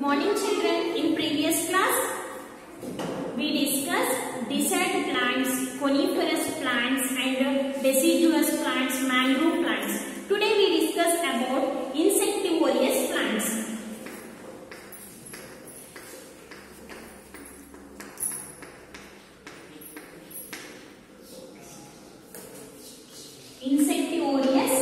Morning children, in previous class we discussed desert plants, coniferous plants and deciduous plants, mangrove plants. Today we discuss about insectivorous plants. Insectivorous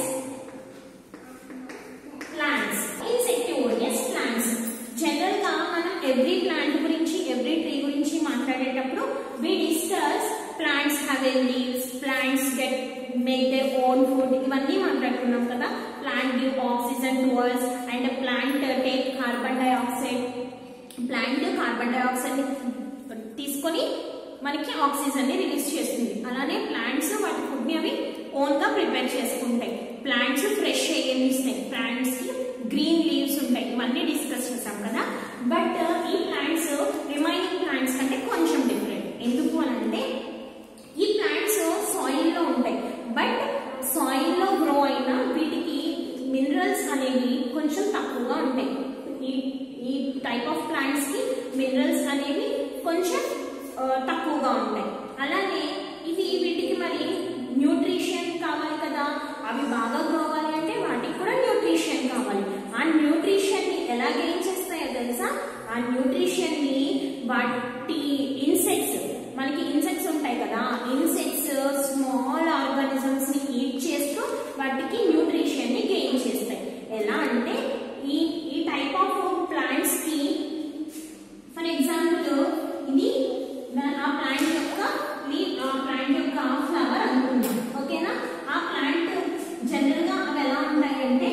plants insectivorous plants general గా మనం every plant గురించి every tree గురించి మాట్లాడేటప్పుడు we discuss plants have a leaves plants get make their own food ఇవన్నీ మాట్లాడుకున్నాం కదా plant give oxygen to us and plant take carbon dioxide plant carbon dioxide తీసుకొని మనకి ఆక్సిజన్ ని రిలీజ్ చేస్తుంది అలానే ప్లాంట్స్ వాటి ఫుడ్ ని అవి ఓన్ గా ప్రిపేర్ చేసుకుంటాయి ప్లాంట్స్ ఫ్రెష్ ఏమి ఇస్తాయి ప్లాంట్స్ కి గ్రీన్ లీవ్స్ ఉంటాయి ఇవన్నీ డిస్కస్ చేసాం కదా బట్ ఈ ప్లాంట్స్ రిమైనింగ్ ప్లాంట్స్ కంటే కొంచెం డిఫరెంట్ ఎందుకు అని అంటే ఈ ప్లాంట్స్ సాయిల్ లో ఉంటాయి బట్ సాయిల్ లో గ్రో అయిన వీటికి మినరల్స్ అనేవి కొంచెం తక్కువగా ఉంటాయి ఈ ఈ టైప్ ఆఫ్ ప్లాంట్స్ కి మినరల్స్ అనేవి కొంచెం ఆ, తక్కువగా ఉంటాయి అలానే ఇది వీటికి మరి న్యూట్రిషన్ కావాలి కదా అవి బాగా గ్రో అవ్వాలి అంటే వాటికి కూడా న్యూట్రిషన్ కావాలి ఆ న్యూట్రిషన్ ని ఎలా గెయిన్ చేస్తాయో తెలుసా ఆ న్యూట్రిషన్ ని వాటి ఇన్సెక్ట్స్ మనకి ఇన్సెక్ట్స్ ఉంటాయి కదా ఇన్సెక్ట్స్ స్మాల్ ఆర్గానిజమ్స్ ని ఈట్ చేస్తూ వాటికి న్యూట్రిషన్ ని గెయిన్ చేస్తాయి ఎలా అంటే ఈ ఈ టైప్ ఆఫ్ ప్లాంట్స్ కి ఫర్ ఎగ్జాంపుల్ ఇది దా- ఆ ప్లాంట్ యొక్క లీవ్ ఆ ప్లాంట్ యొక్క ఫ్లవర్ అనుకుందాం ఓకేనా ఆ ప్లాంట్ జనరల్ గా అవి ఎలా ఉంటాయి అంటే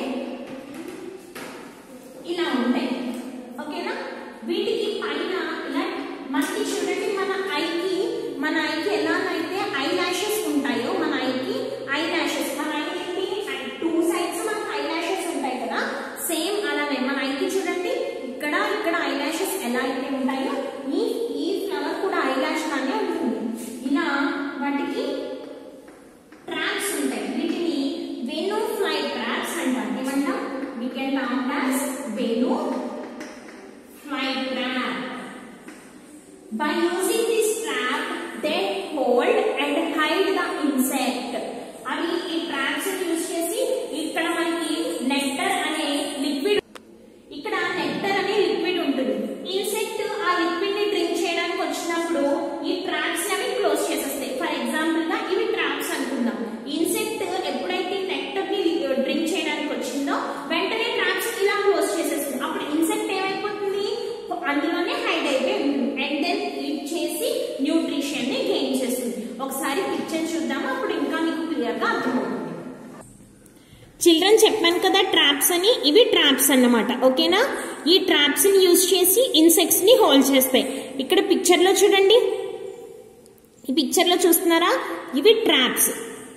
ఇలా ఉంటాయి ఓకేనా వీటికి పైన ఇలా మనకి చూడండి మన ఐకి మన ఐకి ఎలాగైతే ఐ లాషెస్ ఉంటాయో మన ఐకి ఐ లాషెస్ మన ఐ ఏంటి టూ సైడ్స్ మనకి ఐ లాషెస్ ఉంటాయి కదా సేమ్ అలానే మన ఐకి చూడండి ఇక్కడ ఇక్కడ ఐ లాషెస్ ఎలా అయితే ఉంటాయో ఈ ఈ ఫ్లవర్ కూడా ఐ లాష్ లానే ఉంటుంది ఇలా వాటికి ట్రాప్స్ ఉంటాయి వీటిని వెను ఫ్లై ట్రాప్స్ అంటారు ఏమంటాం we can term as Venus fly trap by using this trap they hold and hide the insect అవి ఈ ట్రాప్స్ యూజ్ చేసి ఇక్కడ మనకి నెక్టర్ అనే లిక్విడ్ ఇక్కడ నెక్టర్ అనే లిక్విడ్ ఉంటుంది ఇన్సెక్ట్ ఆ లిక్విడ్ ని డ్రింక్ చేయడానికి వచ్చినప్పుడు ఈ ట్రాప్స్ అవి క్లోజ్ చేసేస్తాయి ఫర్ ఎగ్జాంపుల్ గా ఇవి ట్రాప్స్ అనుకుందాం ఇన్సెక్ట్ ఎప్పుడైతే నెక్టర్ ని డ్రింక్ చేయడానికి వచ్చిందో వెంటనే ట్రాప్స్ ఇలా క్లోజ్ చేసేస్తుంది అప్పుడు ఇన్సెక్ట్ ఏమైపోతుంది అందులోనే హైడ్ అయిపోయి ఉంటుంది అండ్ దెన్ ఈట్ చేసి న్యూట్రిషన్ ని గెయిన్ చేస్తుంది ఒకసారి పిక్చర్ చూద్దాము అప్పుడు ఇంకా మీకు క్లియర్ గా అర్థమవుతుంది చిల్డ్రన్ చెప్పాను కదా ట్రాప్స్ అని ఇవి ట్రాప్స్ అన్నమాట ఓకేనా ఈ ట్రాప్స్ ని యూజ్ చేసి ఇన్సెక్ట్స్ ని హోల్డ్ చేస్తాయి ఇక్కడ పిక్చర్ లో చూడండి ఈ పిక్చర్ లో చూస్తున్నారా ఇవి ట్రాప్స్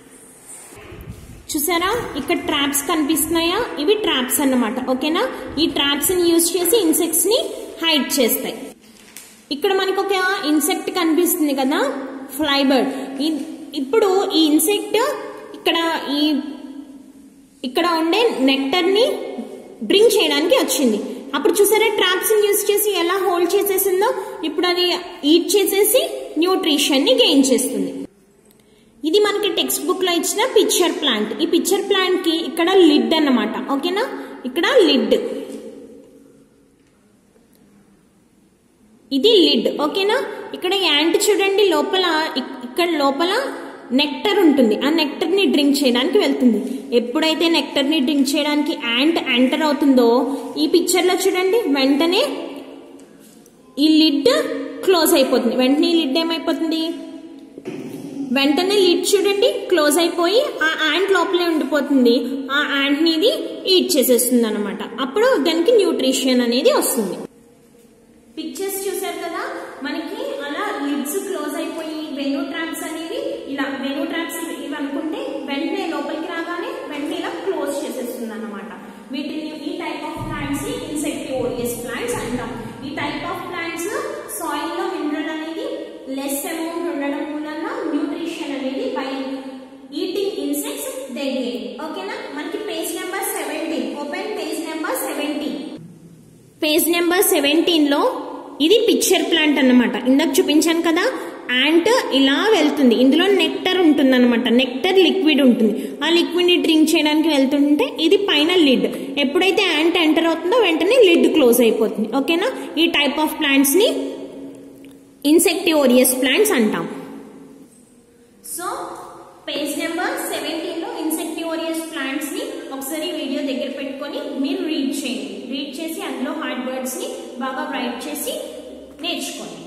చూసారా ఇక్కడ ట్రాప్స్ కనిపిస్తున్నాయా ఇవి ట్రాప్స్ అన్నమాట ఓకేనా ఈ ట్రాప్స్ ని యూజ్ చేసి ఇన్సెక్ట్స్ ని హైడ్ చేస్తాయి ఇక్కడ మనకు ఒక ఇన్సెక్ట్ కనిపిస్తుంది కదా ఫ్లైబర్డ్ ఇప్పుడు ఈ ఇన్సెక్ట్ ఇక్కడ ఈ ఇక్కడ ఉండే నెక్టర్ ని డ్రింక్ చేయడానికి వచ్చింది అప్పుడు చూసారా ట్రాప్స్ యూజ్ చేసి ఎలా హోల్డ్ చేసేసిందో ఇప్పుడు అది ఈట్ చేసేసి న్యూట్రిషన్ ని గెయిన్ చేస్తుంది ఇది మనకి టెక్స్ట్ బుక్ లో ఇచ్చిన పిక్చర్ ప్లాంట్ ఈ పిక్చర్ ప్లాంట్ కి ఇక్కడ లిడ్ అన్నమాట ఓకేనా ఇక్కడ లిడ్ ఇది లిడ్ ఓకేనా ఇక్కడ యాంట్ చూడండి లోపల ఇక్- ఇక్కడ లోపల నెక్టర్ ఉంటుంది ఆ నెక్టర్ ని డ్రింక్ చేయడానికి వెళ్తుంది ఎప్పుడైతే నెక్టర్ ని డ్రింక్ చేయడానికి యాంట్ ఎంటర్ అవుతుందో ఈ పిక్చర్ లో చూడండి వెంటనే ఈ లిడ్ క్లోజ్ అయిపోతుంది వెంటనే ఈ లిడ్ ఏమైపోతుంది వెంటనే లిడ్ చూడండి క్లోజ్ అయిపోయి ఆ యాంట్ లోపలే ఉండిపోతుంది ఆ యాంట్ ని ఇది ఈట్ చేసేస్తుంది అనమాట అప్పుడు దానికి న్యూట్రిషన్ అనేది వస్తుంది పిక్చర్స్ చూసారు కదా మనకి అలా లిడ్స్ క్లోజ్ అయిపోయి వెను ట్రాప్స్ అనేవి ఇలా వెను ట్రాప్స్ ఇవి అనుకుంటే వెంటనే లోపలికి రాగానే వెంటనే ఇలా క్లోజ్ చేసేస్తుంది అనమాట వీటిని ఈ టైప్ ఆఫ్ ప్లాంట్స్ ని ఇన్సెక్టివోరియస్ ప్లాంట్స్ అంటాం ఈ టైప్ ఆఫ్ ప్లాంట్స్ సాయిల్ లో మినరల్ అనేది లెస్ అమౌంట్ ఉండడం వలన న్యూట్రిషన్ అనేది by eating insects they gain ఓకేనా మనకి page number seventeen open page number seventeen page number number seventeen లో ఇది పిక్చర్ ప్లాంట్ అన్నమాట ఇందాక చూపించాను కదా యాంట్ ఇలా వెళ్తుంది ఇందులో నెక్టర్ ఉంటుంది అనమాట నెక్టర్ లిక్విడ్ ఉంటుంది ఆ లిక్విడ్ ని డ్రింక్ చేయడానికి వెళ్తుంటే ఇది పైన లిడ్ ఎప్పుడైతే యాంట్ ఎంటర్ అవుతుందో వెంటనే లిడ్ క్లోజ్ అయిపోతుంది ఓకేనా ఈ టైప్ ఆఫ్ ప్లాంట్స్ ని ఇన్సెక్టివోరియస్ ప్లాంట్స్ అంటాం సో పేజ్ నెంబర్ సెవెంటీన్ లో ఇన్సెక్టివోరియస్ ప్లాంట్స్ ని ఒకసారి వీడియో దగ్గర పెట్టుకొని మీరు రీడ్ చేయండి రీడ్ చేసి అందులో హార్డ్ వర్డ్స్ ని బాగా రైట్ చేసి నేర్చుకోండి